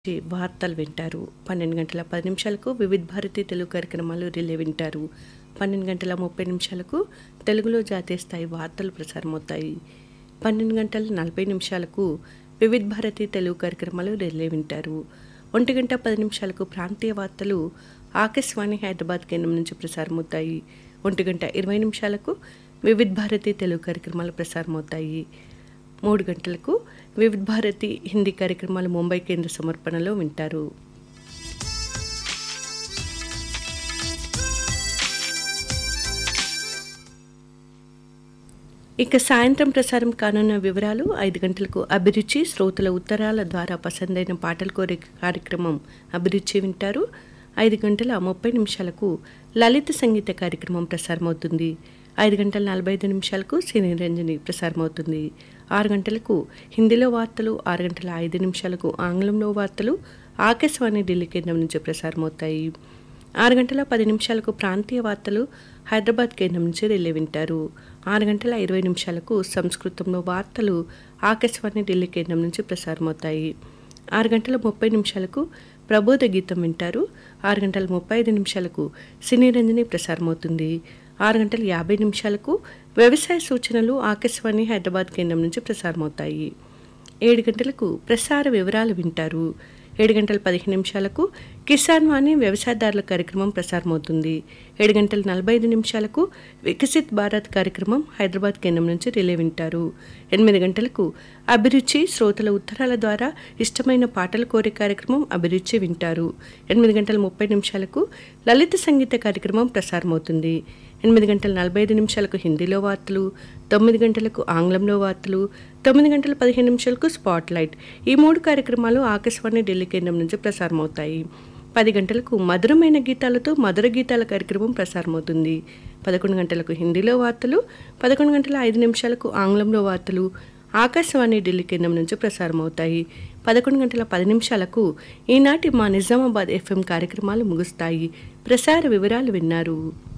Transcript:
ఈ వార్తలు వింటారు పన్నెండు గంటల పది నిమిషాలకు వివిధ భారతి తెలుగు కార్యక్రమాలు రిలే వింటారు పన్నెండు గంటల ముప్పై నిమిషాలకు తెలుగులో జాతీయ స్థాయి వార్తలు ప్రసారమవుతాయి పన్నెండు గంటల నలభై నిమిషాలకు వివిధ భారతి తెలుగు కార్యక్రమాలు రిలే వింటారు ఒంటి గంట పది నిమిషాలకు ప్రాంతీయ వార్తలు ఆకాశవాణి హైదరాబాద్ కేంద్రం నుంచి ప్రసారమవుతాయి ఒంటి గంట ఇరవై నిమిషాలకు వివిధ భారతి తెలుగు కార్యక్రమాలు ప్రసారమవుతాయి మూడు గంటలకు వివిధ భారతి హిందీ కార్యక్రమాలు ముంబై కేంద్ర సమర్పణలో వింటారు ఇక సాయంత్రం ప్రసారం కానున్న వివరాలు ఐదు గంటలకు అభిరుచి శ్రోతల ఉత్తరాల ద్వారా పసందైన పాటలు కోరే కార్యక్రమం అభిరుచి వింటారు ఐదు గంటల ముప్పై నిమిషాలకు లలిత సంగీత కార్యక్రమం ప్రసారమవుతుంది ఐదు గంటల నలభై ఐదు నిమిషాలకు సినీ రంజని ప్రసారమవుతుంది ఆరు గంటలకు హిందీలో వార్తలు ఆరు గంటల ఐదు నిమిషాలకు ఆంగ్లంలో వార్తలు ఆకాశవాణి ఢిల్లీ కేంద్రం నుంచి ప్రసారమవుతాయి ఆరు గంటల పది నిమిషాలకు ప్రాంతీయ వార్తలు హైదరాబాద్ కేంద్రం నుంచి రిలే వింటారు ఆరు గంటల ఇరవై నిమిషాలకు సంస్కృతంలో వార్తలు ఆకాశవాణి ఢిల్లీ కేంద్రం నుంచి ప్రసారమవుతాయి ఆరు గంటల ముప్పై నిమిషాలకు ప్రబోధ గీతం వింటారు ఆరు గంటల ముప్పై ఐదు నిమిషాలకు సినీ రంజని ప్రసారమవుతుంది ఆరు గంటల యాభై నిమిషాలకు వ్యవసాయ సూచనలు ఆకాశవాణి హైదరాబాద్ కేంద్రం నుంచి ప్రసారమవుతాయి ఏడు గంటలకు ప్రసార వివరాలు వింటారు ఏడు గంటల పదిహేను నిమిషాలకు కిసాన్ వాణి వ్యవసాయదారుల కార్యక్రమం ప్రసారమవుతుంది ఏడు గంటల నలభై ఐదు నిమిషాలకు వికసిత్ భారత్ కార్యక్రమం హైదరాబాద్ కేంద్రం నుంచి రిలే వింటారు ఎనిమిది గంటలకు అభిరుచి శ్రోతల ఉత్తరాల ద్వారా ఇష్టమైన పాటలు కోరే కార్యక్రమం అభిరుచి వింటారు ఎనిమిది గంటల ముప్పై నిమిషాలకు లలిత సంగీత కార్యక్రమం ప్రసారమవుతుంది ఎనిమిది గంటల నలభై ఐదు నిమిషాలకు హిందీలో వార్తలు తొమ్మిది గంటలకు ఆంగ్లంలో వార్తలు తొమ్మిది గంటల పదిహేను నిమిషాలకు స్పాట్ లైట్ ఈ మూడు కార్యక్రమాలు ఆకాశవాణి ఢిల్లీ కేంద్రం నుంచి ప్రసారమవుతాయి పది గంటలకు మధురమైన గీతాలతో మధుర గీతాల కార్యక్రమం ప్రసారమవుతుంది పదకొండు గంటలకు హిందీలో వార్తలు పదకొండు గంటల ఐదు నిమిషాలకు ఆంగ్లంలో వార్తలు ఆకాశవాణి ఢిల్లీ కేంద్రం నుంచి ప్రసారమవుతాయి పదకొండు గంటల పది నిమిషాలకు ఈనాటి మా నిజామాబాద్ ఎఫ్ఎం కార్యక్రమాలు ముగుస్తాయి ప్రసార వివరాలు విన్నారు